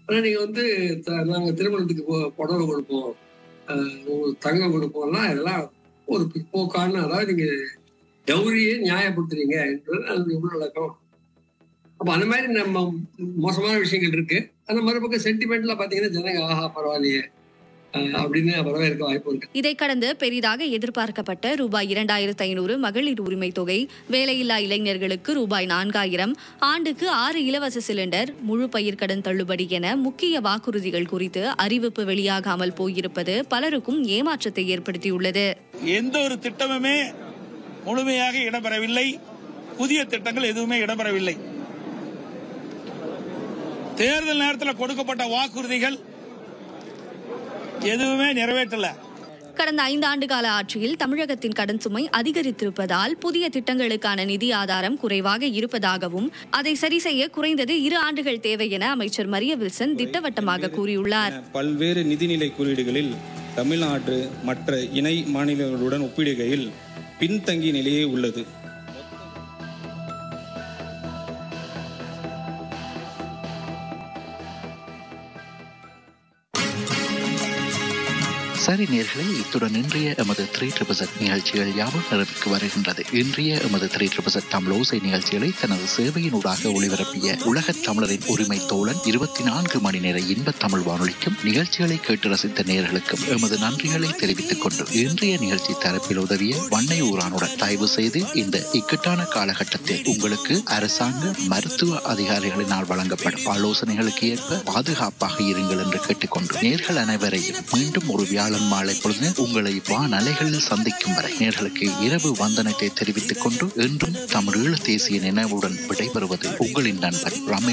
ஆனா நீங்க வந்து த- நாங்க திருமணத்துக்கு போ- புடவை கொடுப்போம் ஆஹ் ஒரு தங்கம் கொடுப்போம்லாம் இதெல்லாம் ஒரு பிற்போக்கான அதாவது நீங்க டௌரியே நியாயப்படுத்துறீங்க என்பது அது எவ்வளவு நடக்கும் அப்ப அந்த மாதிரி நம்ம மோசமான விஷயங்கள் இருக்கு அந்த மறுபக்கம் சென்டிமெண்ட்ல பாத்தீங்கன்னா ஜனங்க ஆஹா பரவாயில்லையே ஆஹ் அப்படின்னு வரவேற்க வாய்ப்பு இருக்கு இதை கடந்து பெரிதாக எதிர்பார்க்கப்பட்ட ரூபாய் இரண்டாயிரத்து ஐநூறு மகளிர் உரிமை தொகை வேலையில்லா இளைஞர்களுக்கு ரூபாய் நான்காயிரம் ஆண்டுக்கு ஆறு இலவச சிலிண்டர் முழு பயிர்க்கடன் தள்ளுபடி என முக்கிய வாக்குறுதிகள் குறித்து அறிவிப்பு வெளியாகாமல் போயிருப்பது பலருக்கும் ஏமாற்றத்தை ஏற்படுத்தியுள்ளது எந்த ஒரு திட்டமுமே முழுமையாக இடம்பெறவில்லை புதிய திட்டங்கள் எதுவுமே இடம்பெறவில்லை தேர்தல் நேரத்தில் கொடுக்கப்பட்ட வாக்குறுதிகள் எதுவுமே நிறைவேற்றல கடந்த ஐந்து ஆண்டு கால ஆட்சியில் தமிழகத்தின் கடன் சுமை அதிகரித்திருப்பதால் புதிய திட்டங்களுக்கான நிதி ஆதாரம் குறைவாக இருப்பதாகவும் அதை சரி செய்ய குறைந்தது இரு ஆண்டுகள் தேவை என அமைச்சர் மரிய வில்சன் திட்டவட்டமாக கூறியுள்ளார் பல்வேறு நிதிநிலை குறியீடுகளில் தமிழ்நாடு மற்ற இணை மாநிலங்களுடன் ஒப்பிடுகையில் பின்தங்கிய நிலையே உள்ளது சரி நேர்களே இத்துடன் இன்றைய எமது த்ரீ ட்ரிபிசட் நிகழ்ச்சிகள் யாவும் நிறைவுக்கு வருகின்றது இன்றைய எமது த்ரீ ட்ரிபிசட் தமிழ் ஓசை நிகழ்ச்சிகளை தனது சேவையினூடாக ஒளிபரப்பிய உலகத் தமிழரின் உரிமை தோழன் இருபத்தி நான்கு மணி நேர இன்ப தமிழ் வானொலிக்கும் நிகழ்ச்சிகளை கேட்டு ரசித்த நேர்களுக்கும் எமது நன்றிகளை தெரிவித்துக் கொண்டு இன்றைய நிகழ்ச்சி தரப்பில் உதவிய வண்ணை ஊரானுடன் தயவு செய்து இந்த இக்கட்டான காலகட்டத்தில் உங்களுக்கு அரசாங்க மருத்துவ அதிகாரிகளினால் வழங்கப்படும் ஆலோசனைகளுக்கு ஏற்ப பாதுகாப்பாக இருங்கள் என்று கேட்டுக்கொண்டு நேர்கள் அனைவரையும் மீண்டும் ஒரு வியாழன் மாலை பொழுது உங்களை வானலைகளில் சந்திக்கும் வரை நேர்களுக்கு இரவு வந்தனத்தை தெரிவித்துக் கொண்டு என்றும் தமிழ் ஈழ தேசிய நினைவுடன் விடைபெறுவது உங்களின் நண்பன் ரமேஷ்